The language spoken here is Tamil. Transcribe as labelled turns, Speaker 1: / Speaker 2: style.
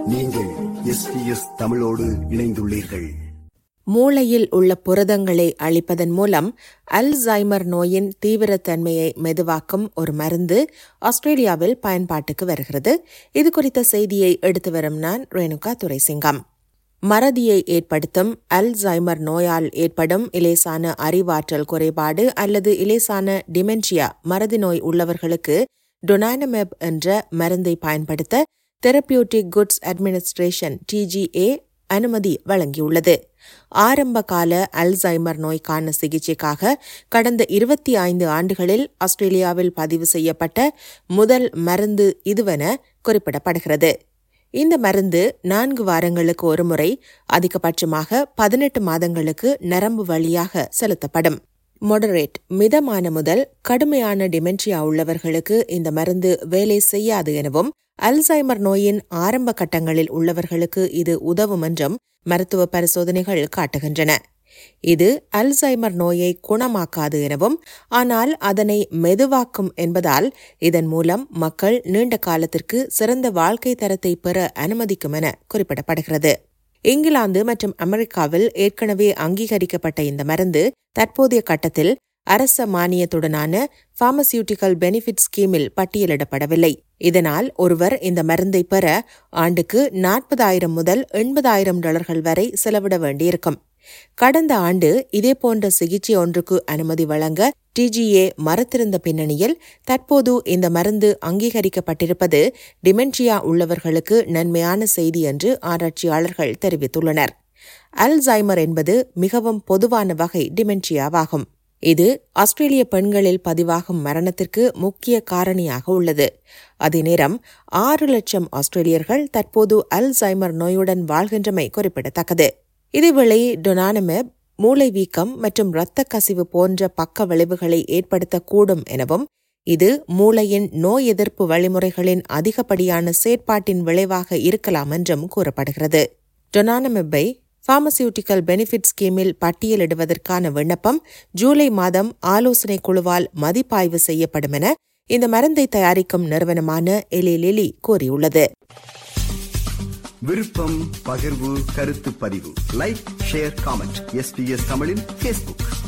Speaker 1: நீங்கள் எஸ்பிஎஸ் தமிழோடு இணைந்துள்ளீர்கள்
Speaker 2: மூளையில் உள்ள புரதங்களை அழிப்பதன் மூலம் அல்சைமர் நோயின் தீவிரத்தன்மையை மெதுவாக்கும் ஒரு மருந்து ஆஸ்திரேலியாவில் பயன்பாட்டுக்கு வருகிறது இது குறித்த செய்தியை எடுத்து வரும் நான் ரேணுகா துரைசிங்கம் மறதியை ஏற்படுத்தும் அல்சைமர் நோயால் ஏற்படும் இலேசான அறிவாற்றல் குறைபாடு அல்லது இலேசான டிமென்ஷியா மறதி நோய் உள்ளவர்களுக்கு டொனானமெப் என்ற மருந்தை பயன்படுத்த தெரபியூட்டிக் குட்ஸ் அட்மினிஸ்ட்ரேஷன் டிஜிஏ அனுமதி வழங்கியுள்ளது ஆரம்ப கால அல்சைமர் நோய்க்கான சிகிச்சைக்காக கடந்த இருபத்தி ஐந்து ஆண்டுகளில் ஆஸ்திரேலியாவில் பதிவு செய்யப்பட்ட முதல் மருந்து இதுவென குறிப்பிடப்படுகிறது இந்த மருந்து நான்கு வாரங்களுக்கு ஒருமுறை அதிகபட்சமாக பதினெட்டு மாதங்களுக்கு நரம்பு வழியாக செலுத்தப்படும் மொடரேட் மிதமான முதல் கடுமையான டிமென்ஷியா உள்ளவர்களுக்கு இந்த மருந்து வேலை செய்யாது எனவும் அல்சைமர் நோயின் ஆரம்ப கட்டங்களில் உள்ளவர்களுக்கு இது உதவும் என்றும் மருத்துவ பரிசோதனைகள் காட்டுகின்றன இது அல்சைமர் நோயை குணமாக்காது எனவும் ஆனால் அதனை மெதுவாக்கும் என்பதால் இதன் மூலம் மக்கள் நீண்ட காலத்திற்கு சிறந்த வாழ்க்கை தரத்தை பெற அனுமதிக்கும் என குறிப்பிடப்படுகிறது இங்கிலாந்து மற்றும் அமெரிக்காவில் ஏற்கனவே அங்கீகரிக்கப்பட்ட இந்த மருந்து தற்போதைய கட்டத்தில் அரச மானியத்துடனான பார்மசியூட்டிக்கல் பெனிஃபிட் ஸ்கீமில் பட்டியலிடப்படவில்லை இதனால் ஒருவர் இந்த மருந்தை பெற ஆண்டுக்கு நாற்பதாயிரம் முதல் எண்பதாயிரம் டாலர்கள் வரை செலவிட வேண்டியிருக்கும் கடந்த ஆண்டு இதேபோன்ற சிகிச்சை ஒன்றுக்கு அனுமதி வழங்க டிஜிஏ மறுத்திருந்த பின்னணியில் தற்போது இந்த மருந்து அங்கீகரிக்கப்பட்டிருப்பது டிமென்ஷியா உள்ளவர்களுக்கு நன்மையான செய்தி என்று ஆராய்ச்சியாளர்கள் தெரிவித்துள்ளனர் அல்சைமர் என்பது மிகவும் பொதுவான வகை டிமென்ஷியாவாகும் இது ஆஸ்திரேலிய பெண்களில் பதிவாகும் மரணத்திற்கு முக்கிய காரணியாக உள்ளது அதே நேரம் ஆறு லட்சம் ஆஸ்திரேலியர்கள் தற்போது அல்சைமர் நோயுடன் வாழ்கின்றமை குறிப்பிடத்தக்கது இதேவேளை டொனானமெப் மூளை வீக்கம் மற்றும் இரத்த கசிவு போன்ற பக்க விளைவுகளை ஏற்படுத்தக்கூடும் எனவும் இது மூளையின் நோய் எதிர்ப்பு வழிமுறைகளின் அதிகப்படியான செயற்பாட்டின் விளைவாக இருக்கலாம் என்றும் கூறப்படுகிறது டொனானமெப்பை பார்மசியூட்டிக்கல் பெனிஃபிட் ஸ்கீமில் பட்டியலிடுவதற்கான விண்ணப்பம் ஜூலை மாதம் ஆலோசனை குழுவால் மதிப்பாய்வு செய்யப்படும் என இந்த மருந்தை தயாரிக்கும் நிறுவனமான எலி லிலி கூறியுள்ளது
Speaker 1: விருப்பம் பகிர்வு கருத்து பதிவு லைக் ஷேர் காமெண்ட் எஸ்பிஎஸ் தமிழின் ஃபேஸ்புக்